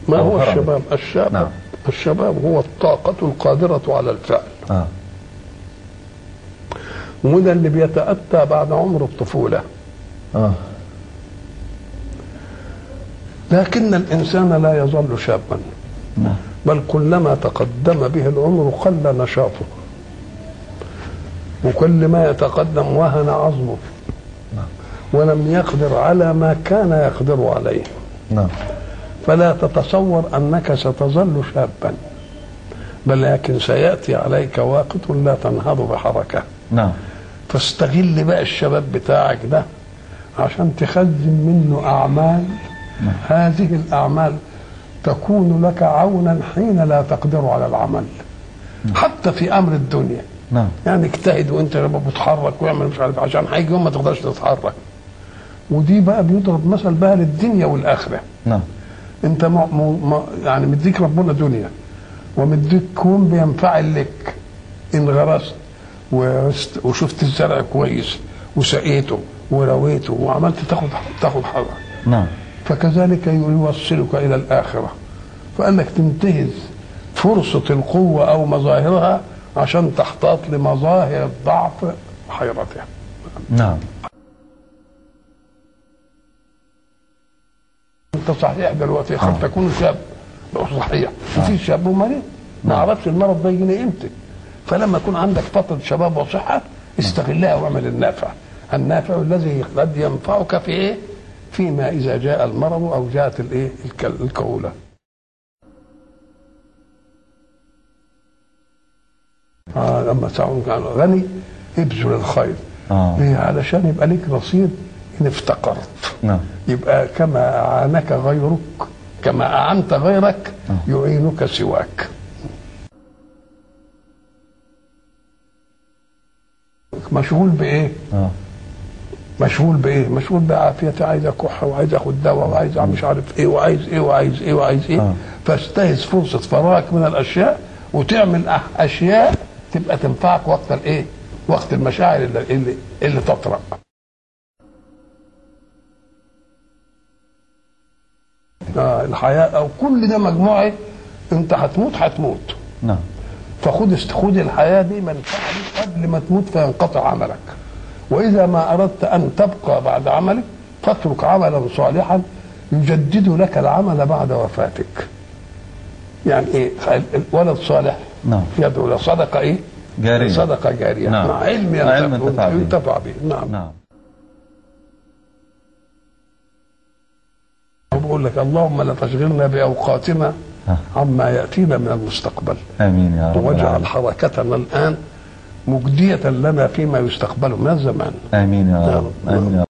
ما أو هو هرم. الشباب الشباب نعم. الشباب هو الطاقة القادرة على الفعل اه وده اللي بيتأتى بعد عمر الطفولة اه لكن الإنسان لا يظل شابا نعم بل كلما تقدم به العمر قل نشاطه وكل ما يتقدم وهن عظمه ولم يقدر على ما كان يقدر عليه نعم فلا تتصور انك ستظل شابا بل لكن سياتي عليك وقت لا تنهض بحركه نعم فاستغل بقى الشباب بتاعك ده عشان تخزن منه اعمال هذه الاعمال تكون لك عونا حين لا تقدر على العمل حتى في امر الدنيا نعم يعني اجتهد وانت لما بتتحرك واعمل مش عارف عشان هيجي يوم ما تقدرش تتحرك ودي بقى بيضرب مثل بقى للدنيا والاخره نعم انت م... م... م... يعني مديك ربنا دنيا ومديك كون بينفعل لك ان غرست وست... وشفت الزرع كويس وسقيته ورويته وعملت تاخد تاخد حركه نعم فكذلك يوصلك الى الاخره فقال لك تنتهز فرصه القوه او مظاهرها عشان تحتاط لمظاهر الضعف وحيرتها نعم انت صحيح دلوقتي قد آه. تكون شاب صحيح وفي شاب ومريض ما نعم. اعرفش المرض ده يجيني امتى فلما يكون عندك فتره شباب وصحه استغلها واعمل النافع النافع الذي قد ينفعك في ايه فيما اذا جاء المرض او جاءت الايه الك- الكهوله آه لما تكون غني ابذل الخير اه ليه علشان يبقى لك رصيد ان افتقرت نعم يبقى كما أعانك غيرك كما أعنت غيرك يعينك سواك مشغول بإيه؟ اه مشغول بإيه؟ مشغول بعافيتي عايز أكح وعايز آخد دواء وعايز أعمل مش عارف إيه وعايز إيه وعايز إيه وعايز إيه آه. فاستهز فرصة فراغك من الأشياء وتعمل أح- أشياء تبقى تنفعك وقت الإيه؟ وقت المشاعر اللي, اللي, اللي تطرأ آه الحياة أو كل ده مجموعة أنت هتموت هتموت نعم فخد است- خد الحياة دي منفعة ليك قبل ما تموت فينقطع عملك وإذا ما أردت أن تبقى بعد عملك فاترك عملا صالحا يجدد لك العمل بعد وفاتك يعني إيه ولد صالح نعم. يدعو لصدقة إيه جارية. صدقة جارية نعم. مع علم مع علم ينتفع ينتفع به. ينتفع به نعم نعم وبقول لك اللهم لا تشغلنا بأوقاتنا ها. عما يأتينا من المستقبل امين يا رب واجعل العالمين حركتنا الآن مجدية لنا فيما يستقبل من الزمان امين يا نعم. رب امين يا رب